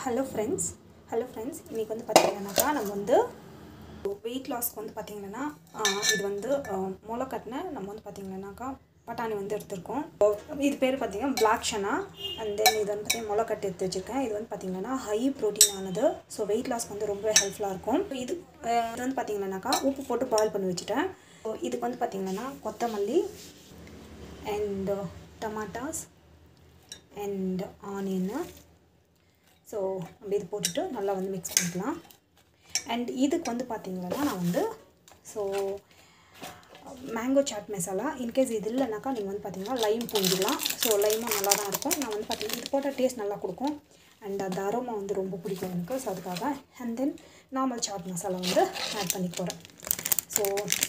Hello friends hello friends இன்றைக்கி வந்து பார்த்தீங்கன்னாக்கா நம்ம வந்து வெயிட் லாஸ்க்கு வந்து பார்த்திங்கன்னா இது வந்து முளை கட்டின நம்ம வந்து பார்த்திங்கன்னாக்கா பட்டாணி வந்து எடுத்திருக்கோம் இது பேர் பார்த்திங்கன்னா பிளாக் ஷனா அண்ட் தென் இது வந்து பார்த்திங்கன்னா முளை கட்டி எடுத்து வச்சுருக்கேன் இது வந்து பார்த்திங்கன்னா ஹை ப்ரோட்டீன் ஆனது ஸோ வெயிட் லாஸ்க்கு வந்து ரொம்ப ஹெல்ப்ஃபுல்லாக இருக்கும் இது அஹ், இது வந்து பார்த்திங்கன்னாக்கா உப்பு போட்டு பாயில் பண்ணி வச்சுட்டேன் ஸோ இதுக்கு வந்து பார்த்திங்கன்னா கொத்தமல்லி அண்ட் டமாட்டாஸ் அண்ட் ஆனியன்னு ஸோ நம்ம இது போட்டுட்டு நல்லா வந்து மிக்ஸ் பண்ணிக்கலாம் அண்ட் இதுக்கு வந்து பார்த்தீங்கன்னா நான் வந்து so mango chaat masala in case இது இல்லைனாக்கா நீங்கள் வந்து பார்த்தீங்கன்னா லைம் பூஞ்சிடலாம் ஸோ லைமும் நல்லா தான் இருக்கும் நான் வந்து பார்த்தீங்கன்னா இது போட்டால் டேஸ்ட் நல்லா கொடுக்கும் அண்ட் அந்த அரோமா வந்து ரொம்ப பிடிக்கும் எனக்கு ஸோ அதுக்காக and then normal chaat masala வந்து ஆட் பண்ணி போகிறேன் ஸோ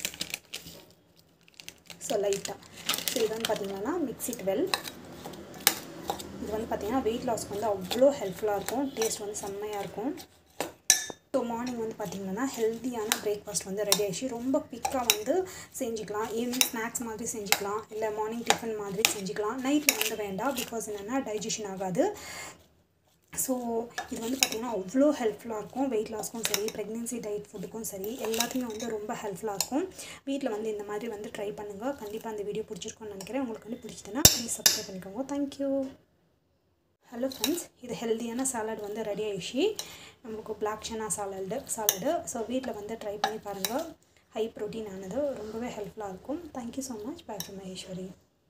ஸோ லைட்டாக ஸோ இது வந்து பார்த்தீங்கன்னா மிக்ஸி டுவெல் இது வந்து பார்த்தீங்கன்னா வெயிட் லாஸ்க்கு வந்து அவ்வளோ ஹெல்ப்ஃபுல்லாக இருக்கும் டேஸ்ட் வந்து செம்மையாக இருக்கும் ஸோ மார்னிங் வந்து பார்த்திங்கன்னா ஹெல்த்தியான பிரேக்ஃபாஸ்ட் வந்து ரெடி ஆகிடுச்சு ரொம்ப குவிக்காக வந்து செஞ்சுக்கலாம் ஈவினிங் ஸ்நாக்ஸ் மாதிரி செஞ்சுக்கலாம் இல்லை மார்னிங் டிஃபன் மாதிரி செஞ்சுக்கலாம் நைட்டில் வந்து வேண்டாம் பிகாஸ் என்னென்னா டைஜஷன் ஆகாது ஸோ இது வந்து பார்த்திங்கன்னா அவ்வளோ ஹெல்ப்ஃபுல்லாக இருக்கும் வெயிட் லாஸ்க்கும் சரி ப்ரெக்னென்சி டயட் ஃபுட்டுக்கும் சரி எல்லாத்துக்குமே வந்து ரொம்ப ஹெல்ப்ஃபுல்லாக இருக்கும் வீட்டில் வந்து இந்த மாதிரி வந்து ட்ரை பண்ணுங்கள் கண்டிப்பாக அந்த வீடியோ பிடிச்சிருக்கும்னு நினைக்கிறேன் உங்களுக்கு வந்து பிடிச்சதுன்னா ப்ளீஸ் சப்ஸ்கிரைப் பண்ணிக்கோங்க தேங்க்யூ ஹலோ ஃப்ரெண்ட்ஸ் இது ஹெல்த்தியான சாலட் வந்து ரெடி ஆயிடுச்சு நமக்கு black chana salad salad so வீட்டில் வந்து ட்ரை பண்ணி பாருங்கள் ஹை ப்ரோட்டீன் ஆனது ரொம்பவே ஹெல்ப்ஃபுல்லாக இருக்கும் thank you so much bye from Maheswari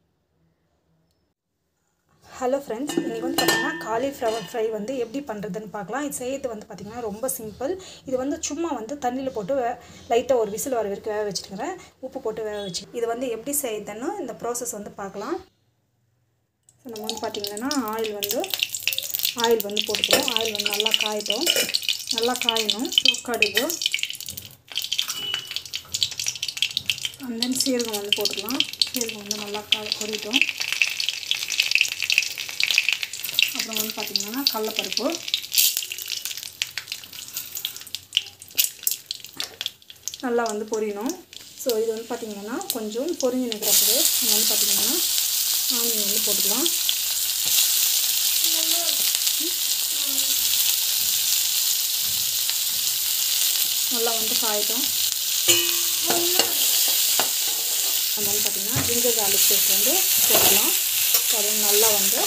hello friends இன்றைக்கி வந்து பார்த்திங்கன்னா காலிஃப்ளவர் ஃப்ரை வந்து எப்படி பண்ணுறதுன்னு பார்க்கலாம் இது செய்யறது வந்து பார்த்திங்கன்னா ரொம்ப சிம்பிள் இது வந்து சும்மா வந்து தண்ணியில் போட்டு வே லைட்டாக ஒரு விசில் வர வரைக்கும் வேக வச்சுட்டுக்கிறேன் உப்பு போட்டு வேக வச்சு இது வந்து எப்படி செய்யுதுன்னு இந்த ப்ராசஸ் வந்து பார்க்கலாம் ஸோ நம்ம வந்து பார்த்திங்கன்னா ஆயில் வந்து ஆயில் வந்து போட்டுக்கிறோம் ஆயில் வந்து நல்லா காயட்டும் நல்லா காயணும் ஸோ கடுகு அண்ட் தென் சீரகம் வந்து போட்டுக்கலாம் சீரகம் வந்து நல்லா கா பொரியட்டும் அப்புறம் வந்து பார்த்திங்கன்னா கடலப்பருப்பு நல்லா வந்து பொரியணும் ஸோ இது வந்து பார்த்திங்கன்னா கொஞ்சம் பொரிஞ்சு நிற்கிறப்பது நம்ம வந்து பார்த்திங்கன்னா ஆனியன் வந்து போட்டுக்கலாம் நல்லா வந்து காயட்டும் நம்ம வந்து பார்த்திங்கன்னா ஜிஞ்சர் garlic பேஸ்ட் வந்து போட்டுக்கலாம் ஸோ அது நல்லா வந்து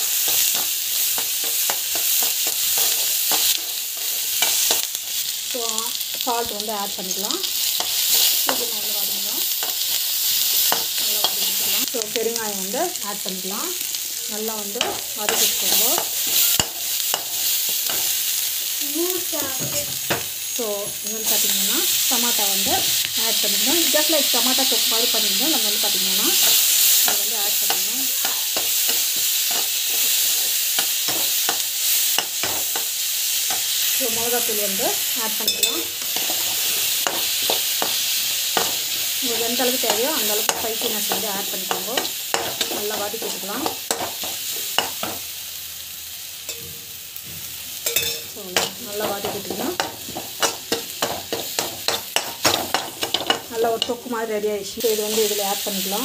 ஸோ சால்ட் வந்து ஆட் பண்ணிக்கலாம் இது வந்து வதங்கலாம் நல்லா வதக்கிக்கலாம் ஸோ பெருங்காயம் வந்து ஆட் பண்ணிக்கலாம் நல்லா வந்து வதக்கிக்கோங்க ஸோ இது வந்து பார்த்திங்கன்னா டமாட்டா வந்து ஆட் பண்ணிக்கணும் ஜஸ்ட் லைக் டமாட்டா தொக்கு மாதிரி பண்ணிக்கணும் நம்ம வந்து பார்த்திங்கன்னா அதை வந்து ஆட் பண்ணிக்கணும் ஸோ மிளகாத்தூள் வந்து ஆட் பண்ணிக்கலாம் உங்களுக்கு எந்த அளவுக்கு தேவையோ அந்த அளவுக்கு ஸ்பைசினஸ் வந்து ஆட் பண்ணிக்கோங்க நல்லா வதக்கி விட்டுக்கலாம் ஸோ நல்லா வதக்கிட்டுக்கலாம் நல்லா ஒரு தொக்கு மாதிரி ரெடி ஆயிடுச்சு ஸோ இது வந்து இதில் ஆட் பண்ணிக்கலாம்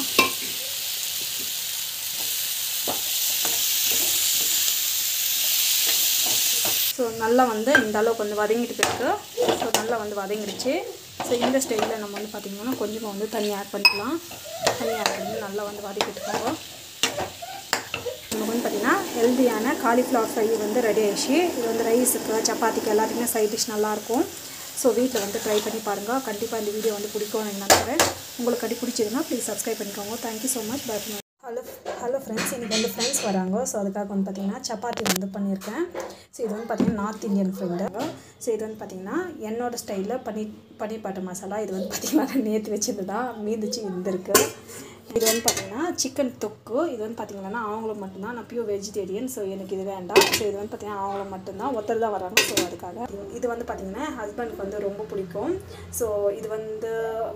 ஸோ நல்லா வந்து இந்த அளவுக்கு வந்து வதங்கிட்டு போயிருக்கு ஸோ நல்லா வந்து வதங்கிடுச்சு ஸோ இந்த ஸ்டைலில் நம்ம வந்து பார்த்திங்கன்னா கொஞ்சமாக வந்து தண்ணி ஆட் பண்ணிக்கலாம் தண்ணி ஆட் பண்ணி நல்லா வந்து வதக்கிட்டுக்கோங்க நமக்கு வந்து பார்த்திங்கன்னா ஹெல்த்தியான காலிஃப்ளவர் ஃப்ரை வந்து ரெடி ஆயிடுச்சு இது வந்து ரைஸுக்கு சப்பாத்திக்கு எல்லாத்துக்குமே சைட் டிஷ் நல்லாயிருக்கும் ஸோ வீட்டில் வந்து ட்ரை பண்ணி பாருங்கள் கண்டிப்பாக இந்த வீடியோ வந்து பிடிக்கும்னு நான் நினைக்கிறேன் உங்களுக்கு கடி பிடிச்சதுன்னா ப்ளீஸ் சப்ஸ்கிரைப் பண்ணிக்கோங்க thank you so much bye hello hello friends இன்றைக்கி வந்து ஃப்ரெண்ட்ஸ் வராங்க ஸோ அதுக்காக வந்து பார்த்திங்கன்னா சப்பாத்தி வந்து பண்ணியிருக்கேன் ஸோ இது வந்து பார்த்திங்கன்னா நார்த் இந்தியன் ஃப்ரெண்டு ஸோ இது வந்து பார்த்திங்கன்னா என்னோடய ஸ்டைலில் பன்னீர் பன்னீர் பட்டர் மசாலா இது வந்து பார்த்திங்கன்னா நேற்று வச்சது தான் மீந்துச்சு இருந்திருக்கு இது வந்து பார்த்திங்கன்னா சிக்கன் தொக்கு இது வந்து பார்த்திங்கன்னா அவங்களும் மட்டும்தான் நான் பியூர் வெஜிடேரியன் ஸோ எனக்கு இது வேண்டாம் ஸோ இது வந்து பார்த்திங்கன்னா அவங்களும் மட்டும்தான் ஒருத்தர் தான் வராங்க ஸோ அதுக்காக இது வந்து பார்த்திங்கன்னா ஹஸ்பண்டுக்கு வந்து ரொம்ப பிடிக்கும் ஸோ இது வந்து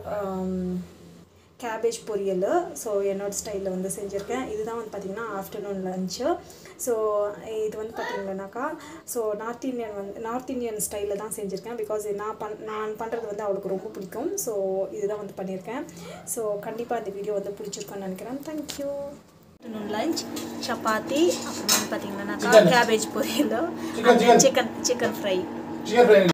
கேபேஜ் பொரியல் ஸோ என்னோடய ஸ்டைலில் வந்து செஞ்சுருக்கேன் இதுதான் வந்து பார்த்திங்கன்னா ஆஃப்டர்நூன் லஞ்சு ஸோ இது வந்து பார்த்திங்கன்னாக்கா ஸோ நார்த் இந்தியன் வந்து நார்த் இந்தியன் ஸ்டைலில் தான் செஞ்சுருக்கேன் பிகாஸ் நான் பண் நான் பண்ணுறது வந்து அவளுக்கு ரொம்ப பிடிக்கும் ஸோ இதுதான் வந்து பண்ணியிருக்கேன் ஸோ கண்டிப்பாக இந்த வீடியோ வந்து பிடிச்சிருக்கோன்னு நினைக்கிறேன் தேங்க்யூ ஆஃப்டர்நூன் லஞ்ச் சப்பாத்தி அப்புறம் வந்து பார்த்தீங்கன்னா Chicken. கேபேஜ் பொரியல் Chicken, chicken. Chicken chicken fry chicken fry